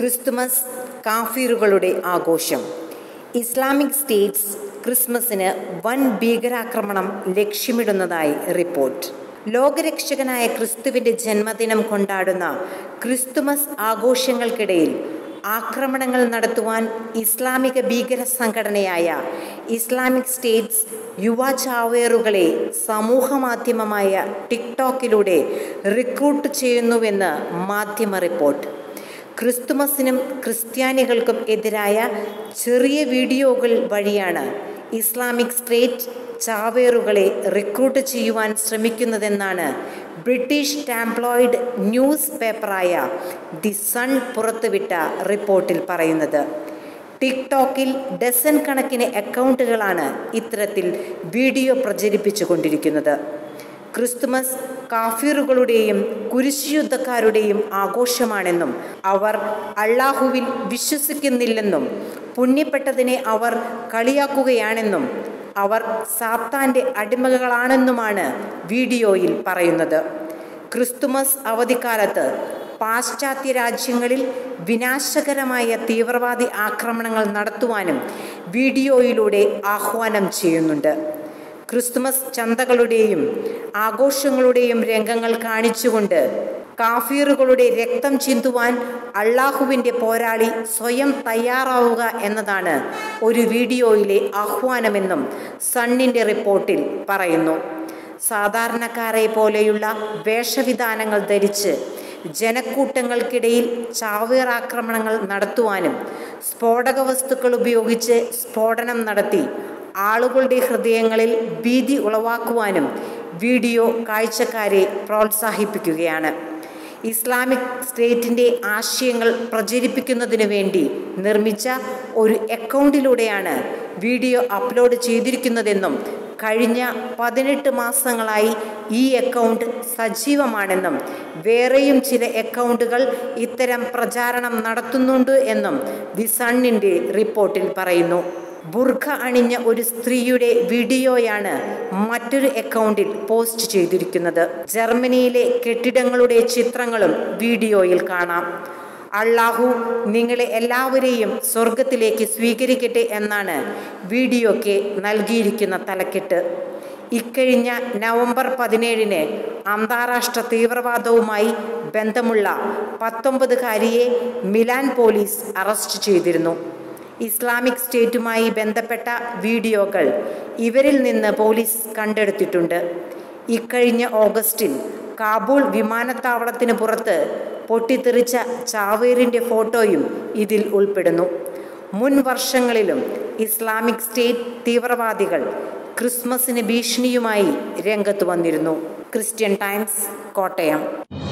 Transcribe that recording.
Christmas കാഫീറുകളുടെ ആഘോഷം Islamic States ക്രിസ്മസിന് വൻ ഭീകരാക്രമണം ലക്ഷ്യമിടുന്നതായി റിപ്പോർട്ട് ലോകരക്ഷകനായ ക്രിസ്തുവിൻ്റെ ജന്മദിനം കൊണ്ടാടുന്ന ക്രിസ്തുമസ് ആഘോഷങ്ങൾക്കിടയിൽ ആക്രമണങ്ങൾ നടത്തുവാൻ ഇസ്ലാമിക ഭീകര സംഘടനയായ ഇസ്ലാമിക് സ്റ്റേറ്റ്സ് യുവ ചാവേറുകളെ സമൂഹ മാധ്യമമായ ടിക്ടോക്കിലൂടെ റിക്രൂട്ട് ചെയ്യുന്നുവെന്ന് മാധ്യമ റിപ്പോർട്ട് ക്രിസ്തുമസിനും ക്രിസ്ത്യാനികൾക്കും എതിരായ ചെറിയ വീഡിയോകൾ വഴിയാണ് ഇസ്ലാമിക് സ്റ്റേറ്റ് ചാവേറുകളെ റിക്രൂട്ട് ചെയ്യുവാൻ ശ്രമിക്കുന്നതെന്നാണ് ബ്രിട്ടീഷ് ടാംപ്ലോയിഡ് ന്യൂസ് പേപ്പറായ ദി സൺ പുറത്തുവിട്ട റിപ്പോർട്ടിൽ പറയുന്നത് ടിക്ടോക്കിൽ ഡസൻ കണക്കിന് അക്കൗണ്ടുകളാണ് ഇത്തരത്തിൽ വീഡിയോ പ്രചരിപ്പിച്ചു കൊണ്ടിരിക്കുന്നത് ക്രിസ്തുമസ് കാഫീറുകളുടെയും കുരിശുയുദ്ധക്കാരുടെയും ആഘോഷമാണെന്നും അവർ അള്ളാഹുവിൽ വിശ്വസിക്കുന്നില്ലെന്നും പുണ്യപ്പെട്ടതിനെ അവർ കളിയാക്കുകയാണെന്നും അവർ സാത്താൻ്റെ അടിമകളാണെന്നുമാണ് വീഡിയോയിൽ പറയുന്നത് ക്രിസ്തുമസ് അവധിക്കാലത്ത് പാശ്ചാത്യ രാജ്യങ്ങളിൽ വിനാശകരമായ തീവ്രവാദി ആക്രമണങ്ങൾ നടത്തുവാനും വീഡിയോയിലൂടെ ആഹ്വാനം ചെയ്യുന്നുണ്ട് ക്രിസ്തുമസ് ചന്തകളുടെയും ആഘോഷങ്ങളുടെയും രംഗങ്ങൾ കാണിച്ചുകൊണ്ട് കാഫീറുകളുടെ രക്തം ചിന്തുവാൻ അള്ളാഹുവിൻ്റെ പോരാളി സ്വയം തയ്യാറാവുക എന്നതാണ് ഒരു വീഡിയോയിലെ ആഹ്വാനമെന്നും സണ്ണിൻ്റെ റിപ്പോർട്ടിൽ പറയുന്നു സാധാരണക്കാരെ പോലെയുള്ള വേഷവിധാനങ്ങൾ ധരിച്ച് ജനക്കൂട്ടങ്ങൾക്കിടയിൽ ചാവേറാക്രമണങ്ങൾ നടത്തുവാനും സ്ഫോടക വസ്തുക്കൾ ഉപയോഗിച്ച് സ്ഫോടനം നടത്തി ആളുകളുടെ ഹൃദയങ്ങളിൽ ഭീതി ഉളവാക്കുവാനും വീഡിയോ കാഴ്ചക്കാരെ പ്രോത്സാഹിപ്പിക്കുകയാണ് ഇസ്ലാമിക് സ്റ്റേറ്റിൻ്റെ ആശയങ്ങൾ പ്രചരിപ്പിക്കുന്നതിനു വേണ്ടി നിർമ്മിച്ച ഒരു അക്കൗണ്ടിലൂടെയാണ് വീഡിയോ അപ്ലോഡ് ചെയ്തിരിക്കുന്നതെന്നും കഴിഞ്ഞ പതിനെട്ട് മാസങ്ങളായി ഈ അക്കൗണ്ട് സജീവമാണെന്നും വേറെയും ചില അക്കൗണ്ടുകൾ ഇത്തരം പ്രചാരണം നടത്തുന്നുണ്ട് എന്നും ദി സണ്ണിൻ്റെ റിപ്പോർട്ടിൽ പറയുന്നു ബുർഖ അണിഞ്ഞ ഒരു സ്ത്രീയുടെ വീഡിയോയാണ് മറ്റൊരു അക്കൗണ്ടിൽ പോസ്റ്റ് ചെയ്തിരിക്കുന്നത് ജർമ്മനിയിലെ കെട്ടിടങ്ങളുടെ ചിത്രങ്ങളും വീഡിയോയിൽ കാണാം അള്ളാഹു നിങ്ങളെ എല്ലാവരെയും സ്വർഗത്തിലേക്ക് സ്വീകരിക്കട്ടെ എന്നാണ് വീഡിയോയ്ക്ക് നൽകിയിരിക്കുന്ന തലക്കെട്ട് ഇക്കഴിഞ്ഞ നവംബർ പതിനേഴിന് അന്താരാഷ്ട്ര തീവ്രവാദവുമായി ബന്ധമുള്ള പത്തൊമ്പതുകാരിയെ മിലാൻ പോലീസ് അറസ്റ്റ് ചെയ്തിരുന്നു ഇസ്ലാമിക് സ്റ്റേറ്റുമായി ബന്ധപ്പെട്ട വീഡിയോകൾ ഇവരിൽ നിന്ന് പോലീസ് കണ്ടെടുത്തിട്ടുണ്ട് ഇക്കഴിഞ്ഞ ഓഗസ്റ്റിൽ കാബൂൾ വിമാനത്താവളത്തിന് പുറത്ത് പൊട്ടിത്തെറിച്ച ചാവേറിൻ്റെ ഫോട്ടോയും ഇതിൽ ഉൾപ്പെടുന്നു മുൻ വർഷങ്ങളിലും ഇസ്ലാമിക് സ്റ്റേറ്റ് തീവ്രവാദികൾ ക്രിസ്മസിന് ഭീഷണിയുമായി രംഗത്ത് വന്നിരുന്നു ക്രിസ്ത്യൻ ടൈംസ് കോട്ടയം